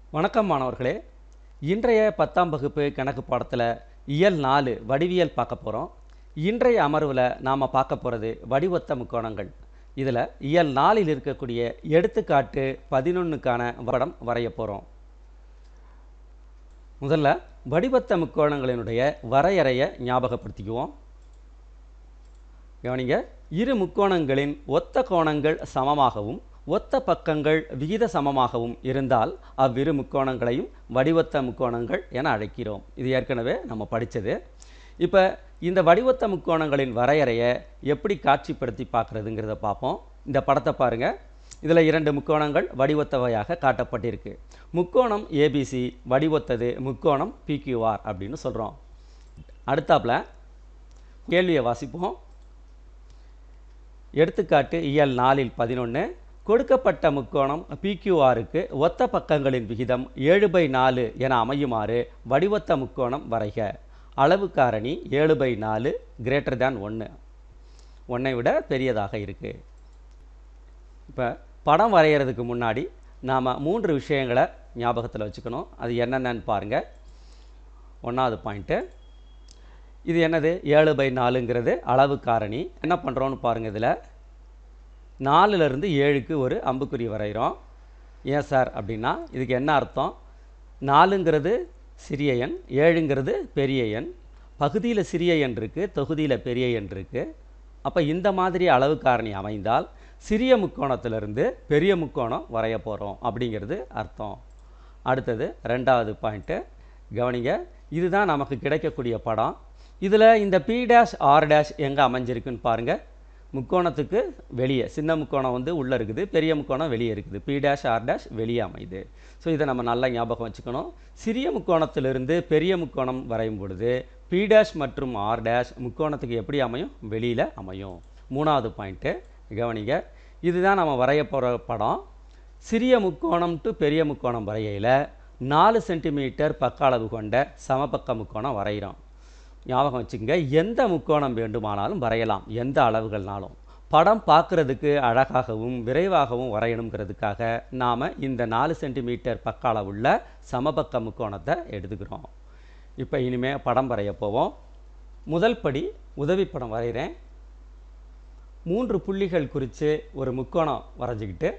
வணக்கம் மாணவர்களே இன்றைய பத்தாம் வகுப்பு கணக்கு பாடத்தில் இயல் நாலு வடிவியல் பார்க்க போகிறோம் இன்றைய அமர்வில் நாம் பார்க்க போகிறது வடிவொத்த முக்கோணங்கள் இதில் இயல் நாலில் இருக்கக்கூடிய எடுத்துக்காட்டு பதினொன்றுக்கான படம் வரைய போகிறோம் முதல்ல வடிவத்த முக்கோணங்களினுடைய வரையறையை ஞாபகப்படுத்திக்குவோம் கவனிங்க இரு முக்கோணங்களின் ஒத்த கோணங்கள் சமமாகவும் ஒத்த பக்கங்கள் விகித சமமாகவும் இருந்தால் அவ்விரு முக்கோணங்களையும் வடிவத்த முக்கோணங்கள் என அழைக்கிறோம் இது ஏற்கனவே நம்ம படித்தது இப்போ இந்த வடிவத்த முக்கோணங்களின் வரையறையை எப்படி காட்சிப்படுத்தி பார்க்குறதுங்கிறத பார்ப்போம் இந்த படத்தை பாருங்கள் இதில் இரண்டு முக்கோணங்கள் வடிவத்தவையாக காட்டப்பட்டிருக்கு முக்கோணம் ஏபிசி வடிவத்தது முக்கோணம் பிக்யூஆர் அப்படின்னு சொல்கிறோம் அடுத்தாப்புல கேள்வியை வாசிப்போம் எடுத்துக்காட்டு இயல் நாலில் பதினொன்று கொடுக்கப்பட்ட முக்கோணம் பிக்யூஆருக்கு ஒத்த பக்கங்களின் விகிதம் ஏழு பை நாலு என அமையுமாறு வடிவத்த முக்கோணம் வரைக அளவு காரணி ஏழு பை நாலு கிரேட்டர் தேன் ஒன்று ஒன்றை விட பெரியதாக இருக்குது இப்போ படம் வரைகிறதுக்கு முன்னாடி நாம் மூன்று விஷயங்களை ஞாபகத்தில் வச்சுக்கணும் அது என்னென்னு பாருங்கள் ஒன்றாவது பாயிண்ட்டு இது என்னது ஏழு பை நாலுங்கிறது அளவு காரணி என்ன பண்ணுறோன்னு பாருங்கள் இதில் நாலுலேருந்து ஏழுக்கு ஒரு அம்புக்குறி வரைகிறோம் ஏன் சார் அப்படின்னா இதுக்கு என்ன அர்த்தம் நாலுங்கிறது சிறிய எண் ஏழுங்கிறது பெரிய எண் பகுதியில் சிறிய எண் இருக்குது தொகுதியில் பெரிய எண் இருக்குது அப்போ இந்த மாதிரி அளவு காரணி அமைந்தால் சிறிய முக்கோணத்திலிருந்து பெரிய முக்கோணம் வரைய போகிறோம் அப்படிங்கிறது அர்த்தம் அடுத்தது ரெண்டாவது பாயிண்ட்டு கவனிங்க இதுதான் நமக்கு கிடைக்கக்கூடிய படம் இதில் இந்த பி டேஷ் ஆர் டேஷ் எங்கே அமைஞ்சிருக்குன்னு பாருங்கள் முக்கோணத்துக்கு வெளியே சின்ன முக்கோணம் வந்து உள்ளே இருக்குது பெரிய முக்கோணம் வெளியே இருக்குது பி டேஷ் ஆர் டேஷ் வெளியே அமையுது ஸோ இதை நம்ம நல்லா ஞாபகம் வச்சுக்கணும் சிறிய முக்கோணத்திலிருந்து பெரிய முக்கோணம் வரையும் பொழுது பி டேஷ் மற்றும் ஆர் டேஷ் முக்கோணத்துக்கு எப்படி அமையும் வெளியில் அமையும் மூணாவது பாயிண்ட்டு கவனிங்க இதுதான் நம்ம வரைய போகிற படம் சிறிய முக்கோணம் டு பெரிய முக்கோணம் வரையில நாலு சென்டிமீட்டர் பக்க அளவு கொண்ட சமபக்க முக்கோணம் வரைகிறோம் ஞாபகம் வச்சுக்கோங்க எந்த முக்கோணம் வேண்டுமானாலும் வரையலாம் எந்த அளவுகள்னாலும் படம் பார்க்குறதுக்கு அழகாகவும் விரைவாகவும் வரையணுங்கிறதுக்காக நாம் இந்த நாலு சென்டிமீட்டர் பக்க அளவுள்ள சமபக்க முக்கோணத்தை எடுத்துக்கிறோம் இப்போ இனிமேல் படம் வரைய போவோம் முதல் படி உதவி படம் வரைகிறேன் மூன்று புள்ளிகள் குறித்து ஒரு முக்கோணம் வரைஞ்சிக்கிட்டு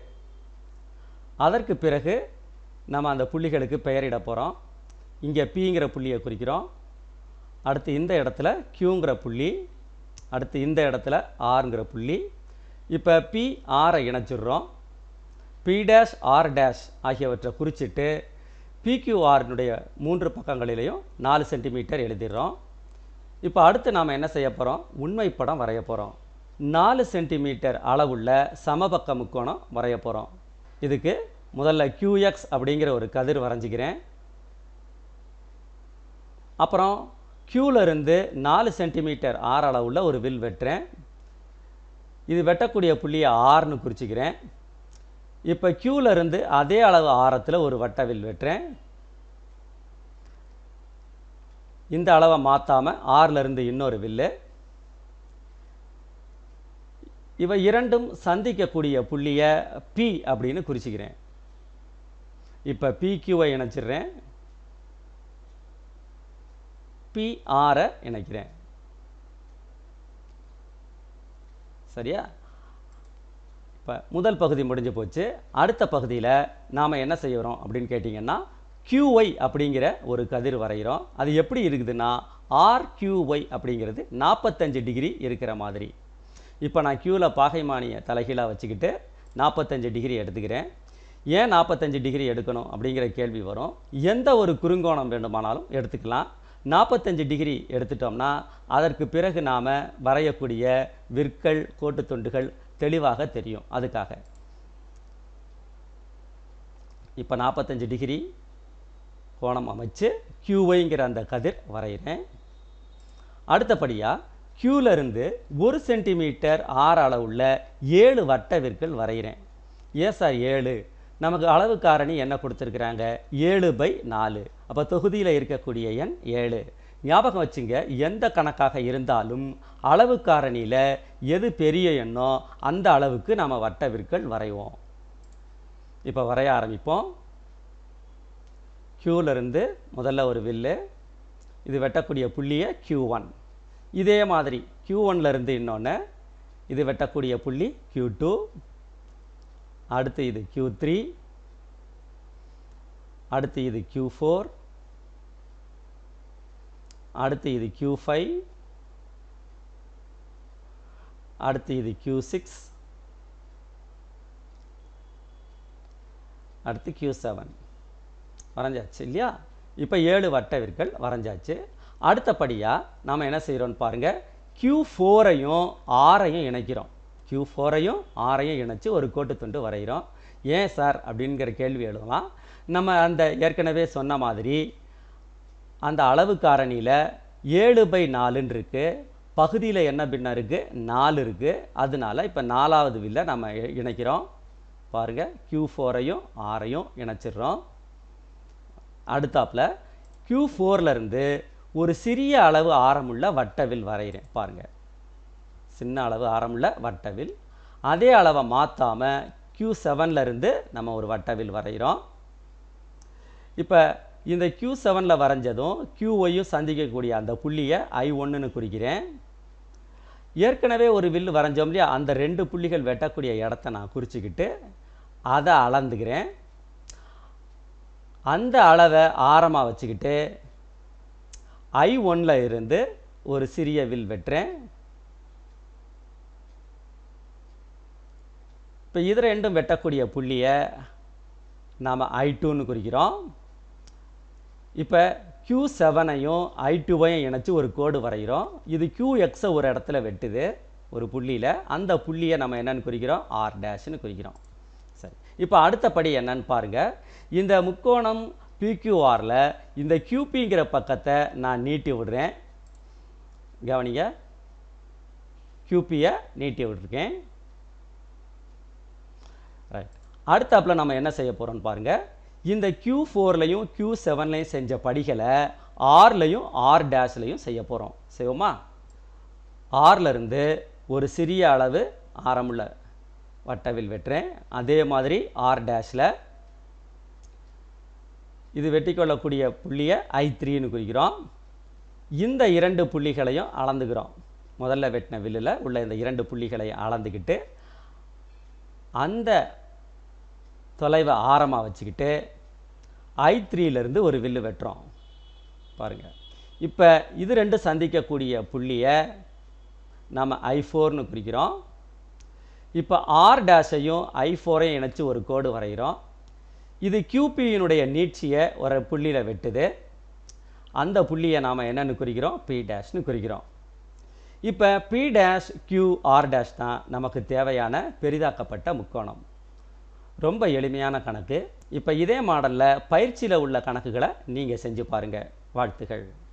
அதற்கு பிறகு நம்ம அந்த புள்ளிகளுக்கு பெயரிட போகிறோம் இங்கே பிங்கிற புள்ளியை குறிக்கிறோம் அடுத்து இந்த இடத்துல கியூங்கிற புள்ளி அடுத்து இந்த இடத்துல ஆறுங்கிற புள்ளி இப்போ பி ஆரை இணைச்சிடுறோம் பி டேஷ் ஆர் டேஷ் ஆகியவற்றை குறிச்சிட்டு பிக்யூஆர்னுடைய மூன்று பக்கங்களிலையும் நாலு சென்டிமீட்டர் எழுதிடுறோம் இப்போ அடுத்து நாம் என்ன செய்ய போகிறோம் உண்மை படம் வரைய போகிறோம் நாலு சென்டிமீட்டர் அளவுள்ள சமபக்க முக்கோணம் வரைய போகிறோம் இதுக்கு முதல்ல QX அப்படிங்கிற ஒரு கதிர் வரைஞ்சிக்கிறேன் அப்புறம் Qல இருந்து நாலு சென்டிமீட்டர் ஆறு அளவுள்ள ஒரு வில் வெட்டுறேன் இது வெட்டக்கூடிய புள்ளியை ஆறுன்னு குறிச்சிக்கிறேன் இப்போ Qல இருந்து அதே அளவு ஆரத்தில் ஒரு வட்ட வில் வெட்டுறேன் இந்த அளவை மாற்றாமல் ஆறிலிருந்து இன்னொரு வில்லு இவை இரண்டும் சந்திக்கக்கூடிய புள்ளியை பி அப்படின்னு குறிச்சிக்கிறேன் இப்போ பிக்யூவை இணைச்சிடுறேன் பி ஆரை இணைக்கிறேன் சரியா இப்போ முதல் பகுதி முடிஞ்சு போச்சு அடுத்த பகுதியில் நாம் என்ன செய்கிறோம் அப்படின்னு கேட்டிங்கன்னா கியூஒய் அப்படிங்கிற ஒரு கதிர் வரைகிறோம் அது எப்படி இருக்குதுன்னா ஆர்கியூஒய் அப்படிங்கிறது நாற்பத்தஞ்சு டிகிரி இருக்கிற மாதிரி இப்போ நான் க்யூவில் பாகைமானியை தலைகீழாக வச்சுக்கிட்டு நாற்பத்தஞ்சு டிகிரி எடுத்துக்கிறேன் ஏன் நாற்பத்தஞ்சு டிகிரி எடுக்கணும் அப்படிங்கிற கேள்வி வரும் எந்த ஒரு குறுங்கோணம் வேண்டுமானாலும் எடுத்துக்கலாம் நாற்பத்தஞ்சு டிகிரி எடுத்துட்டோம்னா அதற்கு பிறகு நாம் வரையக்கூடிய விற்கள் கோட்டு துண்டுகள் தெளிவாக தெரியும் அதுக்காக இப்போ நாற்பத்தஞ்சு டிகிரி கோணம் அமைச்சு கியூவைங்கிற அந்த கதிர் வரைகிறேன் அடுத்தபடியாக க்யூல இருந்து ஒரு சென்டிமீட்டர் ஆறு அளவுள்ள ஏழு வட்ட விற்கள் வரைகிறேன் ஏன் சார் ஏழு நமக்கு அளவு காரணி என்ன கொடுத்துருக்குறாங்க ஏழு பை நாலு அப்போ தொகுதியில் இருக்கக்கூடிய எண் ஏழு ஞாபகம் வச்சுங்க எந்த கணக்காக இருந்தாலும் அளவு காரணியில் எது பெரிய எண்ணோ அந்த அளவுக்கு நாம் வட்ட விற்கள் வரைவோம் இப்போ வரைய ஆரம்பிப்போம் க்யூவிலிருந்து முதல்ல ஒரு வில்லு இது வெட்டக்கூடிய புள்ளியை க்யூ ஒன் இதே மாதிரி க்யூ ஒன்லேருந்து இன்னொன்று இது வெட்டக்கூடிய புள்ளி க்யூ டூ அடுத்து இது க்யூ த்ரீ அடுத்து இது க்யூ ஃபோர் அடுத்து இது க்யூ ஃபைவ் அடுத்து இது க்யூ சிக்ஸ் அடுத்து க்யூ செவன் வரைஞ்சாச்சு இல்லையா இப்போ ஏழு வட்ட விற்கள் வரைஞ்சாச்சு அடுத்தபடியாக நாம் என்ன செய்கிறோம்னு பாருங்கள் க்யூ ஃபோரையும் ஆரையும் இணைக்கிறோம் க்யூ ஃபோரையும் ஆரையும் இணைச்சு ஒரு கோட்டு துண்டு வரைகிறோம் ஏன் சார் அப்படிங்கிற கேள்வி எழுதலாம் நம்ம அந்த ஏற்கனவே சொன்ன மாதிரி அந்த அளவு காரணியில் ஏழு பை நாலுன்னு இருக்குது பகுதியில் என்ன பின்னம் இருக்குது நாலு இருக்குது அதனால இப்போ நாலாவது வில்லை நம்ம இ- இணைக்கிறோம் பாருங்கள் க்யூ ஃபோரையும் ஆரையும் இணைச்சிடுறோம் அடுத்தாப்புல க்யூ இருந்து ஒரு சிறிய அளவு ஆரமுள்ள வட்டவில் வரைகிறேன் பாருங்கள் சின்ன அளவு ஆரமுள்ள வட்டவில் அதே அளவை மாற்றாமல் க்யூ இருந்து நம்ம ஒரு வட்டவில் வரைகிறோம் இப்போ இந்த க்யூ செவனில் வரைஞ்சதும் க்யூவையும் சந்திக்கக்கூடிய அந்த புள்ளியை ஐ ஒன்றுன்னு குறிக்கிறேன் ஏற்கனவே ஒரு வில்லு வரைஞ்சோம் இல்லையா அந்த ரெண்டு புள்ளிகள் வெட்டக்கூடிய இடத்த நான் குறிச்சிக்கிட்டு அதை அளந்துக்கிறேன் அந்த அளவை ஆரமாக வச்சுக்கிட்டு ஐ ஒன்றில் இருந்து ஒரு சிறிய வில் வெட்டுறேன் இப்போ இது ரெண்டும் வெட்டக்கூடிய புள்ளியை நாம் ஐ டூன்னு குறிக்கிறோம் இப்போ க்யூ செவனையும் ஐ டூவையும் இணைச்சி ஒரு கோடு வரைகிறோம் இது க்யூ எக்ஸை ஒரு இடத்துல வெட்டுது ஒரு புள்ளியில் அந்த புள்ளியை நம்ம என்னன்னு குறிக்கிறோம் ஆர் டேஷ்னு குறிக்கிறோம் சரி இப்போ அடுத்த படி என்னன்னு பாருங்கள் இந்த முக்கோணம் பிக்யூஆரில் இந்த கியூபிங்கிற பக்கத்தை நான் நீட்டி விடுறேன் கவனிங்க கியூபியை நீட்டி விட்டுருக்கேன் ரைட் அடுத்தாப்புல நம்ம என்ன செய்ய போகிறோம்னு பாருங்கள் இந்த க்யூ ஃபோர்லையும் க்யூ செவன்லையும் செஞ்ச படிகளை ஆர்லையும் ஆர் டேஷ்லையும் செய்ய போகிறோம் செய்வோமா ஆர்ல இருந்து ஒரு சிறிய அளவு ஆரமுள்ள வட்டவில் வெட்டுறேன் அதே மாதிரி ஆர் டேஷில் இது வெட்டி கொள்ளக்கூடிய புள்ளியை ஐ த்ரீன்னு குறிக்கிறோம் இந்த இரண்டு புள்ளிகளையும் அளந்துக்கிறோம் முதல்ல வெட்டின வில்லில் உள்ள இந்த இரண்டு புள்ளிகளையும் அளந்துக்கிட்டு அந்த தொலைவை ஆரமாக வச்சுக்கிட்டு ஐ த்ரீலேருந்து ஒரு வில்லு வெட்டுறோம் பாருங்கள் இப்போ இது ரெண்டு சந்திக்கக்கூடிய புள்ளியை நம்ம ஐ ஃபோர்னு குறிக்கிறோம் இப்போ ஆர் டேஷையும் ஐ ஃபோரையும் இணைச்சு ஒரு கோடு வரைகிறோம் இது கியூபியினுடைய நீட்சியை ஒரு புள்ளியில் வெட்டுது அந்த புள்ளியை நாம் என்னன்னு குறிக்கிறோம் பி டேஷ்னு குறிக்கிறோம் இப்போ P dash Q R dash தான் நமக்கு தேவையான பெரிதாக்கப்பட்ட முக்கோணம் ரொம்ப எளிமையான கணக்கு இப்போ இதே மாடலில் பயிற்சியில் உள்ள கணக்குகளை நீங்கள் செஞ்சு பாருங்கள் வாழ்த்துகள்